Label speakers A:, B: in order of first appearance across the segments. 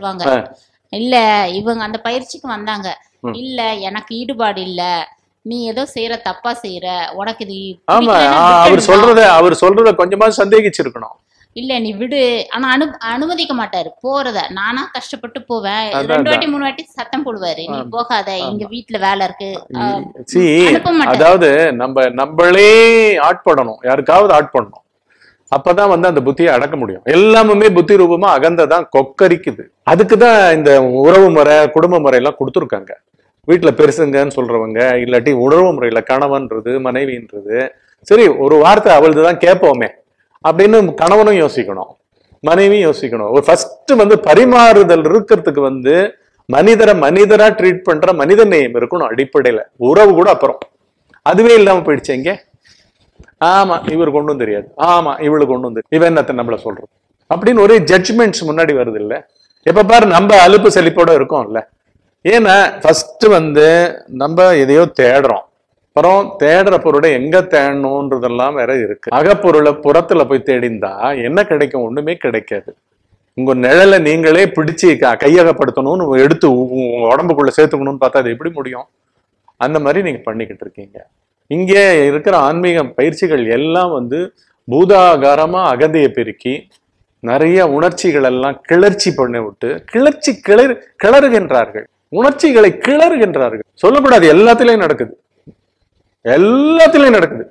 A: சொல்லுவாங்க
B: ஆ.
A: இல்ல இவங்க அந்த பயிற்சிக்கு வந்தாங்க
B: ம்.
A: இல்ல எனக்கு ஈடுபாடு இல்ல நீ ஏதோ செய்யற தப்பா செய்யற உனக்கு இது
B: ஆமா
A: பிடிக்கலைன்னா
B: ஆ, அவர்
A: விட்டுடணும்.
B: சொல்றத அவர் சொல்றத கொஞ்சமா சந்தேகிச்சிருக்கணும்
A: இல்ல நீ விடு ஆனா அனு அனுமதிக்க மாட்டாரு போறத நானா கஷ்டப்பட்டு போவேன்
B: அதான்,
A: ரெண்டு
B: அதான்.
A: வாட்டி மூணு வாட்டி சத்தம் போடுவாரு நீ போகாத இங்க வீட்டுல வேலை இருக்கு ஆ,
B: சி
A: அனுப்ப மாட்டாரு
B: அதாவது நம்ம நம்மளே ஆட்படணும் யாருக்காவது ஆட்படணும் அப்பதான் வந்து அந்த புத்தியை அடக்க முடியும் எல்லாமுமே புத்தி ரூபமா அகந்ததான் கொக்கரிக்குது அதுக்கு தான் இந்த உறவு முறை குடும்ப முறை எல்லாம் கொடுத்துருக்காங்க வீட்டுல பெருசுங்கன்னு சொல்றவங்க இல்லாட்டி உறவு முறையில கணவன்றது மனைவின்றது சரி ஒரு வார்த்தை அவளது தான் கேட்போமே அப்படின்னு கணவனும் யோசிக்கணும் மனைவியும் யோசிக்கணும் ஒரு ஃபர்ஸ்ட் வந்து பரிமாறுதல் இருக்கிறதுக்கு வந்து மனிதரை மனிதரா ட்ரீட் பண்ற மனித நேயம் இருக்கணும் அடிப்படையில உறவு கூட அப்புறம் அதுவே இல்லாம போயிடுச்சு எங்க ஆமா இவர் கொண்டும் தெரியாது ஆமா இவளுக்கு கொண்டும் தெரியும் இவன் என்னத்த நம்மள சொல்றது அப்படின்னு ஒரே ஜட்ஜ்மெண்ட்ஸ் முன்னாடி வருது இல்ல எப்ப பாரு நம்ம அலுப்பு செழிப்போட இருக்கோம்ல ஏன்னா ஃபர்ஸ்ட் வந்து நம்ம எதையோ தேடுறோம் அப்புறம் தேடுற பொருளை எங்க தேடணுன்றதெல்லாம் வேற இருக்கு அகப்பொருளை புறத்துல போய் தேடிந்தா என்ன கிடைக்கும் ஒண்ணுமே கிடைக்காது உங்க நிழலை நீங்களே பிடிச்சு க- கையகப்படுத்தணும்னு எடுத்து உ- உ- உங்க உடம்புக்குள்ள சேர்த்துக்கணும்னு பார்த்தா அது எப்படி முடியும் அந்த மாதிரி நீங்க பண்ணிக்கிட்டு இருக்கீங்க இங்கே இருக்கிற ஆன்மீக பயிற்சிகள் எல்லாம் வந்து பூதாகாரமா அகந்தையை பெருக்கி நிறைய உணர்ச்சிகள் எல்லாம் கிளர்ச்சி பண்ணி விட்டு கிளர்ச்சி கிளறு கிளறுகின்றார்கள் உணர்ச்சிகளை கிளறுகின்றார்கள் சொல்லக்கூடாது எல்லாத்துலயும் நடக்குது எல்லாத்துலயும் நடக்குது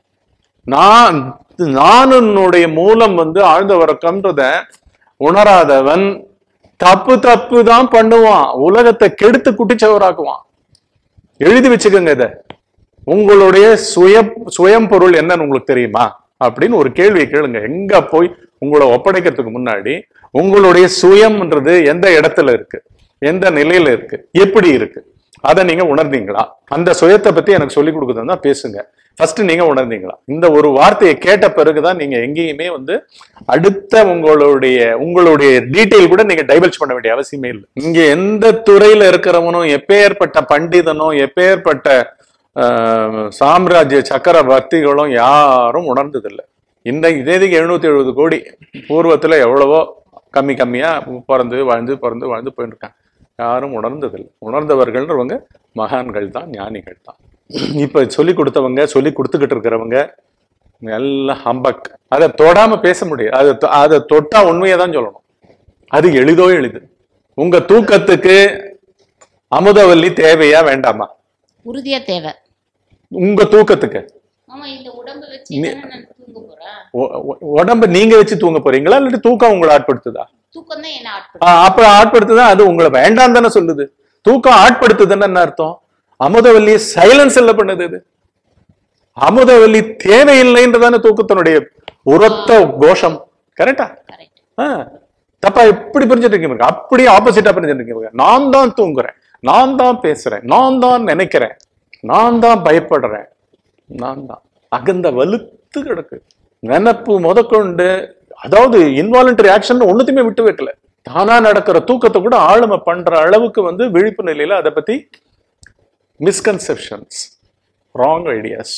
B: நான் நானுடைய மூலம் வந்து ஆழ்ந்த வரக்கம்ன்றத உணராதவன் தப்பு தப்பு தான் பண்ணுவான் உலகத்தை கெடுத்து குட்டிச்சவராக்குவான் எழுதி வச்சுக்கோங்க இத உங்களுடைய சுய சுயம் பொருள் என்னன்னு உங்களுக்கு தெரியுமா அப்படின்னு ஒரு கேள்வியை கேளுங்க எங்க போய் உங்களை ஒப்படைக்கிறதுக்கு முன்னாடி உங்களுடைய சுயம்ன்றது எந்த இடத்துல இருக்கு எந்த நிலையில இருக்கு எப்படி இருக்கு அதை நீங்க உணர்ந்தீங்களா அந்த சுயத்தை பத்தி எனக்கு சொல்லி கொடுக்குதுன்னா பேசுங்க ஃபர்ஸ்ட் நீங்க உணர்ந்தீங்களா இந்த ஒரு வார்த்தையை கேட்ட பிறகுதான் நீங்க எங்கேயுமே வந்து அடுத்த உங்களுடைய உங்களுடைய டீட்டெயில் கூட நீங்க டைவல்ஸ் பண்ண வேண்டிய அவசியமே இல்லை இங்க எந்த துறையில இருக்கிறவனும் எப்பேற்பட்ட பண்டிதனும் எப்பேற்பட்ட ஆஹ், சாம்ராஜ்ய சக்கரவர்த்திகளும் யாரும் உணர்ந்ததில்லை இந்த இதேதிக்கு எழுநூத்தி எழுபது கோடி பூர்வத்துல எவ்வளவோ கம்மி கம்மியா பிறந்து வாழ்ந்து பிறந்து வாழ்ந்து போயிட்டு இருக்காங்க யாரும் உணர்ந்ததில்லை உணர்ந்தவர்கள்ன்றவங்க மகான்கள் தான் ஞானிகள் தான் இப்ப சொல்லி கொடுத்தவங்க சொல்லி கொடுத்துக்கிட்டு இருக்கிறவங்க எல்லாம் ஹம்பக் அதை தொடாம பேச முடியாது அதை தொ- அதை தொட்டா உண்மையை தான் சொல்லணும் அது எளிதோ எளிது உங்க தூக்கத்துக்கு அமுதவல்லி தேவையா வேண்டாமா
A: உறுதியா தேவை
B: உங்க தூக்கத்துக்கு
A: ஆமா இந்த உடம்பு வச்சு தானே நான் தூங்க போறேன்
B: உ- உ- உடம்ப நீங்க வச்சு தூங்க போறீங்களா இல்லாட்டி தூக்கம் உங்களை ஆட்படுத்துதா
A: தூக்கம் தான் என்ன
B: ஆ,
A: ஆட்படும்
B: அப்ப ஆட்படுத்துதா அது உங்களை வேண்டாம் தானே சொல்லுது தூக்கம் ஆட்படுத்துதுன்னு என்ன அர்த்தம் அமுதவல்லி சைலன்ஸ் இல்ல பண்ணுது இது அமுதவல்லி தேவையில்லைன்றதான தூக்கத்தினுடைய உரத்த கோஷம் கரெக்டா
A: கரெக்ட்
B: தப்பா எப்படி புரிஞ்சுட்டு இருக்கீங்க அப்படியே ஆப்போசிட்டா புரிஞ்சுட்டு இருக்கீங்க நான் தான் தூங்குறேன் நான் தான் பேசுறேன் நான் தான் நினைக்கிறேன் நான் தான் பயப்படுறேன் நான் தான் அகந்த வலுத்து கிடக்கு நினப்பு முதற்கொண்டு அதாவது இன்வாலண்டரி ஆக்ஷன் ஒண்ணுத்தையுமே விட்டு வைக்கல தானா நடக்கிற தூக்கத்தை கூட ஆளுமை பண்ற அளவுக்கு வந்து விழிப்பு நிலையில அதை பத்தி misconceptions wrong ideas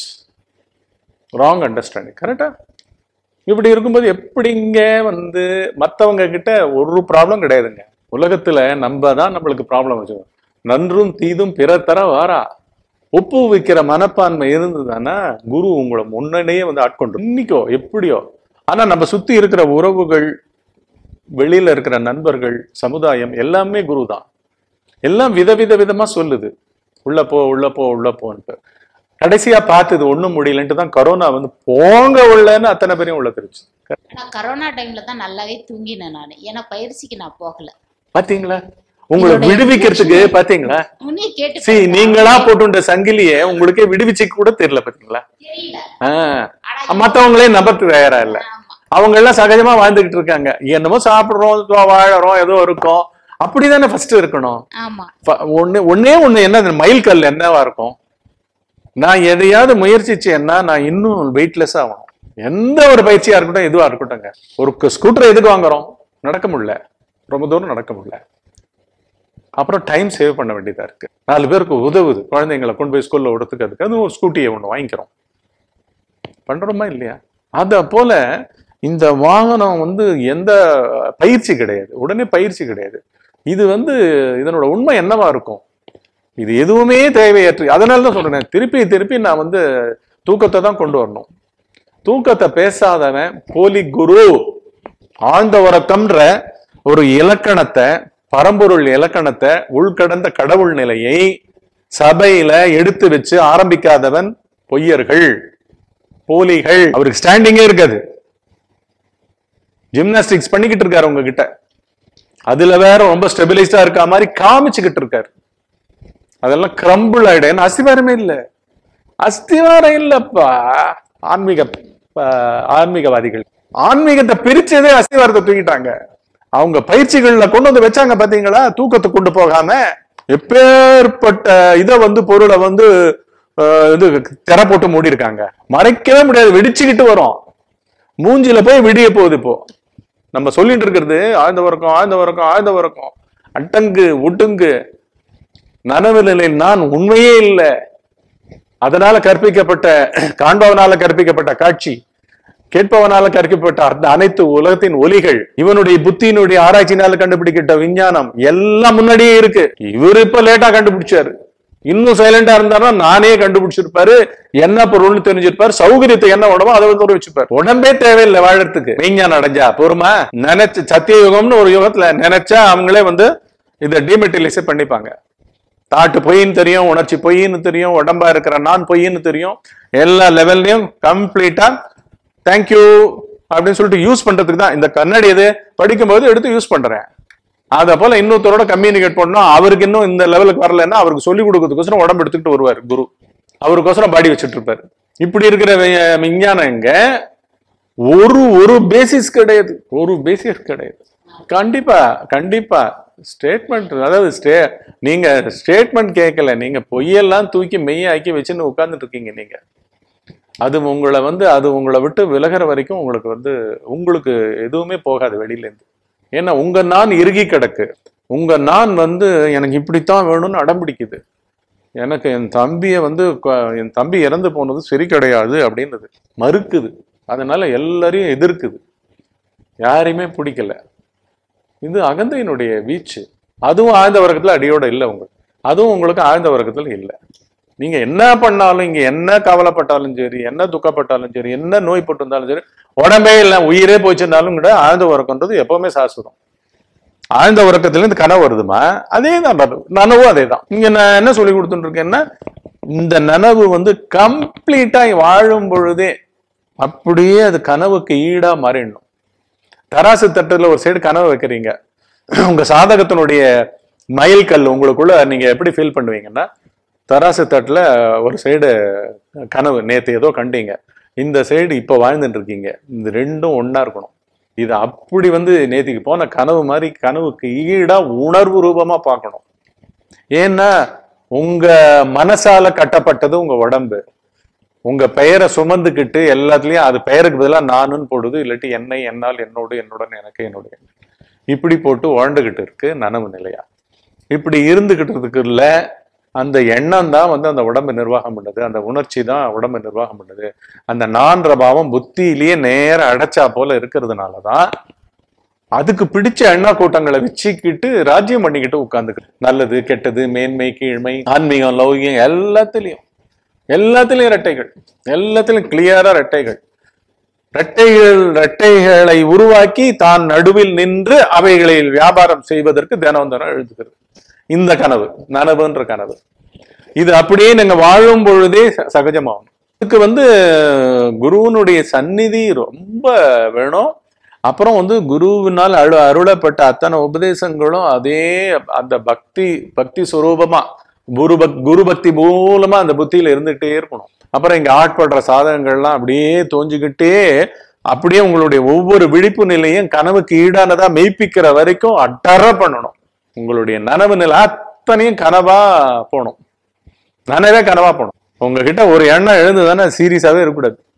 B: wrong understanding கரெக்டா இப்படி இருக்கும்போது எப்படிங்க வந்து மத்தவங்க கிட்ட ஒரு ப்ராப்ளம் கிடையாதுங்க உலகத்துல நம்ம தான் நம்மளுக்கு ப்ராப்ளம் வச்சுக்கோம் நன்றும் தீதும் பிறர் தர வாரா ஒப்பு வைக்கிற மனப்பான்மை இருந்ததுன்னா குரு உங்களை முன்னாடியே வந்து ஆட்கொண்டு இன்னைக்கோ எப்படியோ ஆனா நம்ம சுத்தி இருக்கிற உறவுகள் வெளியில இருக்கிற நண்பர்கள் சமுதாயம் எல்லாமே குரு தான் எல்லாம் விதவித விதமா சொல்லுது உள்ள போ உள்ள போ உள்ள போன்ட்டு கடைசியா பார்த்தது ஒண்ணும் முடியலன்ட்டு தான் கரோனா வந்து போங்க உள்ளன்னு அத்தனை பேரையும் உள்ள தெரிச்சு
A: ஆனா கரோனா டைம்ல தான் நல்லாவே தூங்கினேன் நான் ஏன்னா பயிற்சிக்கு நான் போகல
B: பாத்தீங்களா உங்களை
A: இதோட
B: விடுவிக்கிறதுக்கு பாத்தீங்களா
A: உன்னையே கேட்டு
B: சி
A: பாருங்க.
B: நீங்களா போட்டுண்ட சங்கிலிய உங்களுக்கே விடுவிச்சு கூட தெரியல பாத்தீங்களா
A: தெரியல
B: ஆஹ்
A: ஆனா
B: மத்தவங்களே நம்பத்துக்கு தயாரா இல்ல
A: ஆமா
B: அவங்க எல்லாம் சகஜமா வாழ்ந்துகிட்டு இருக்காங்க என்னமோ சாப்பிடுறோம் இதோ வாழறோம் ஏதோ இருக்கோம் அப்படிதானே ஃபர்ஸ்ட் இருக்கணும்
A: ஆமா
B: ஃப- ஒண்ணு ஒண்ணே ஒண்ணு என்ன மைல் கல் என்னவா இருக்கும் நான் எதையாவது முயற்சிச்சேன்னா நான் இன்னும் வெயிட்லெஸ் ஆகணும் எந்த ஒரு பயிற்சியா இருக்கட்டும் எதுவா இருக்கட்டும்ங்க ஒரு ஸ்கூட்டர் எதுக்கு வாங்குறோம் நடக்க முடியல ரொம்ப தூரம் நடக்க முடியல அப்புறம் டைம் சேவ் பண்ண வேண்டியதா இருக்கு நாலு பேருக்கு உதவுது குழந்தைங்களை கொண்டு போய் ஸ்கூல்ல விடுறதுக்கு அதுக்கு அது ஒரு ஸ்கூட்டியை ஒன்று வாங்கிக்கிறோம் பண்றோமா இல்லையா அத போல இந்த வாகனம் வந்து எந்த பயிற்சி கிடையாது உடனே பயிற்சி கிடையாது இது வந்து இதனோட உண்மை என்னவா இருக்கும் இது எதுவுமே தேவையற்று அதனால தான் சொல்றேன் திருப்பி திருப்பி நான் வந்து தூக்கத்தை தான் கொண்டு வரணும் தூக்கத்தை பேசாதவன் போலி குரு ஆழ்ந்த உறக்கம்ன்ற ஒரு இலக்கணத்தை பரம்பொருள் இலக்கணத்தை உள்கடந்த கடவுள் நிலையை சபையில எடுத்து வச்சு ஆரம்பிக்காதவன் பொய்யர்கள் போலிகள் அவருக்கு ஸ்டாண்டிங்கே இருக்காது ஜிம்னாஸ்டிக்ஸ் பண்ணிக்கிட்டு இருக்காரு உங்ககிட்ட அதுல வேற ரொம்ப ஸ்டெபிலைஸ்டா இருக்க மாதிரி காமிச்சுக்கிட்டு இருக்காரு அதெல்லாம் கிரம்பிள் ஆயிடும் அஸ்திவாரமே இல்ல அஸ்திவாரம் இல்லப்பா ஆன்மீக ஆஹ், ஆன்மீகவாதிகள் ஆன்மீகத்தை பிரிச்சதே அஸ்திவாரத்தை தூக்கிட்டாங்க அவங்க பயிற்சிகள்ல கொண்டு வந்து வச்சாங்க பாத்தீங்களா தூக்கத்தை கொண்டு போகாம எப்பேற்பட்ட இத வந்து பொருளை வந்து ஆஹ், இது திரை போட்டு மூடி இருக்காங்க மறைக்கவே முடியாது வெடிச்சுக்கிட்டு வரும் மூஞ்சில போய் விடிய போகுது இப்போ நம்ம சொல்லிட்டு இருக்கிறது ஆழ்ந்த உறக்கம் ஆழ்ந்த உறக்கம் ஆழ்ந்த உறக்கம் அட்டங்கு ஒட்டுங்கு நனவு நிலையில் நான் உண்மையே இல்லை அதனால கற்பிக்கப்பட்ட காண்பவனால கற்பிக்கப்பட்ட காட்சி கேட்பவனால கற்பிக்கப்பட்ட அந்த அனைத்து உலகத்தின் ஒலிகள் இவனுடைய புத்தியினுடைய ஆராய்ச்சினால கண்டுபிடிக்கப்பட்ட விஞ்ஞானம் எல்லாம் முன்னாடியே இருக்கு இவர் இப்ப லேட்டா கண்டுபிடிச்சாரு இன்னும் சைலண்டா இருந்தாருன்னா நானே கண்டுபிடிச்சிருப்பாரு என்ன பொருள்னு தெரிஞ்சிருப்பாரு சௌகரியத்தை என்ன உடம்போ அதை வந்து வச்சுப்பாரு உடம்பே தேவையில்லை வாழறதுக்கு விஞ்ஞானம் அடைஞ்சா பொறுமா நினைச்ச சத்திய யுகம்னு ஒரு யுகத்துல நினைச்சா அவங்களே வந்து இதை டிமெட்டலைஸ் பண்ணிப்பாங்க தாட்டு பொய்ன்னு தெரியும் உணர்ச்சி பொய்ன்னு தெரியும் உடம்பா இருக்கிற நான் பொய்ன்னு தெரியும் எல்லா லெவல்லையும் கம்ப்ளீட்டா தேங்க்யூ அப்படின்னு சொல்லிட்டு யூஸ் பண்றதுக்கு தான் இந்த கண்ணாடி எது படிக்கும்போது எடுத்து யூஸ் பண்றேன் அத போல இன்னொருத்தரோட கம்யூனிகேட் பண்ணணும் அவருக்கு இன்னும் இந்த லெவலுக்கு வரலன்னா அவருக்கு சொல்லி கொடுக்கறதுக்கோசரம் உடம்பு எடுத்துக்கிட்டு வருவார் குரு அவருக்கோசரம் பாடி வச்சுட்டு இருப்பாரு இப்படி இருக்கிற வி- விஞ்ஞானம் இங்க ஒரு ஒரு பேசிஸ் கிடையாது ஒரு பேசிஸ் கிடையாது கண்டிப்பா கண்டிப்பா ஸ்டேட்மெண்ட் அதாவது ஸ்டே நீங்க ஸ்டேட்மெண்ட் கேட்கல நீங்க பொய்யெல்லாம் தூக்கி மெய்யாக்கி வச்சுன்னு உட்கார்ந்துட்டு இருக்கீங்க நீங்க அது உங்களை வந்து அது உங்களை விட்டு விலகிற வரைக்கும் உங்களுக்கு வந்து உங்களுக்கு எதுவுமே போகாது வெளியில இருந்து ஏன்னா உங்க நான் இறுகி கிடக்கு உங்க நான் வந்து எனக்கு இப்படித்தான் வேணும்னு அடம் பிடிக்குது எனக்கு என் தம்பியை வந்து கொ- என் தம்பி இறந்து போனது சரி கிடையாது அப்படின்னுது மறுக்குது அதனால எல்லாரையும் எதிர்க்குது யாரையுமே பிடிக்கல இது அகந்தையினுடைய வீச்சு அதுவும் ஆழ்ந்த வர்க்கத்துல அடியோட இல்லை உங்களுக்கு அதுவும் உங்களுக்கு ஆழ்ந்த வர்க்கத்துல இல்லை நீங்க என்ன பண்ணாலும் இங்க என்ன கவலைப்பட்டாலும் சரி என்ன துக்கப்பட்டாலும் சரி என்ன நோய் பட்டு இருந்தாலும் சரி உடம்பே இல்லை உயிரே போச்சிருந்தாலும் கூட ஆழ்ந்த உறக்கம்ன்றது எப்பவுமே சாஸ்வதம் ஆழ்ந்த உறக்கத்துல இருந்து கனவு வருதுமா அதே தான் நனவு. நனவும் அதே தான் இங்க நான் என்ன சொல்லி கொடுத்துட்டு இருக்கேன்னா இந்த நனவு வந்து கம்ப்ளீட்டா வாழும் பொழுதே அப்படியே அது கனவுக்கு ஈடா மாறிடணும் தராசு தட்டுல ஒரு சைடு கனவு வைக்கிறீங்க உங்க சாதகத்தினுடைய மைல்கல் உங்களுக்குள்ள நீங்க எப்படி ஃபீல் பண்ணுவீங்கன்னா தராசு தட்டுல ஒரு சைடு கனவு நேத்து ஏதோ கண்டீங்க இந்த சைடு இப்ப வாழ்ந்துட்டு இருக்கீங்க இந்த ரெண்டும் ஒண்ணா இருக்கணும் இது அப்படி வந்து நேத்திக்கு போன கனவு மாதிரி கனவுக்கு ஈடா உணர்வு ரூபமா பார்க்கணும் ஏன்னா உங்க மனசால கட்டப்பட்டது உங்க உடம்பு உங்க பெயரை சுமந்துக்கிட்டு எல்லாத்துலயும் அது பெயருக்கு பதிலா நானுன்னு போடுது இல்லாட்டி என்னை என்னால் என்னோடு என்னுடன் எனக்கு என்னுடைய இப்படி போட்டு வாழ்ந்துகிட்டு இருக்கு நனவு நிலையா இப்படி இருந்துகிட்டு இல்ல அந்த எண்ணம் தான் வந்து அந்த உடம்பை நிர்வாகம் பண்ணுது அந்த உணர்ச்சி தான் உடம்பை நிர்வாகம் பண்ணுது அந்த நான்ற பாவம் புத்தியிலேயே நேர அடைச்சா போல இருக்கிறதுனால தான் அதுக்கு பிடிச்ச எண்ணா கூட்டங்களை வச்சுக்கிட்டு ராஜ்யம் பண்ணிக்கிட்டு உட்கார்ந்துக்கிட்டு நல்லது கெட்டது மேன்மை கீழ்மை ஆன்மீகம் லௌகியம் எல்லாத்துலயும் எல்லாத்துலயும் ரெட்டைகள் எல்லாத்துலயும் கிளியரா ரெட்டைகள் ரெட்டைகள் ரெட்டைகளை உருவாக்கி தான் நடுவில் நின்று அவைகளில் வியாபாரம் செய்வதற்கு தினம் தினம் எழுதுகிறது இந்த கனவு நனவுன்ற கனவு இது அப்படியே நீங்க வாழும் பொழுதே ச- சகஜமாகும் இதுக்கு வந்து குருவினுடைய சந்நிதி ரொம்ப வேணும் அப்புறம் வந்து குருவினால் அரு அருளப்பட்ட அத்தனை உபதேசங்களும் அதே அந்த பக்தி பக்தி சுரூபமா குரு பக் குரு பக்தி மூலமா அந்த புத்தியில இருந்துகிட்டே இருக்கணும் அப்புறம் இங்க ஆட்படுற சாதகங்கள்லாம் அப்படியே தோஞ்சுக்கிட்டே அப்படியே உங்களுடைய ஒவ்வொரு விழிப்பு நிலையும் கனவுக்கு ஈடானதா மெய்ப்பிக்கிற வரைக்கும் அட்டற பண்ணணும் உங்களுடைய நனவு நிலை அத்தனையும் கனவா போகணும் நனவே கனவா போகணும் உங்ககிட்ட ஒரு எண்ணம் எழுந்ததுன்னா சீரியஸாவே இருக்கக்கூடாது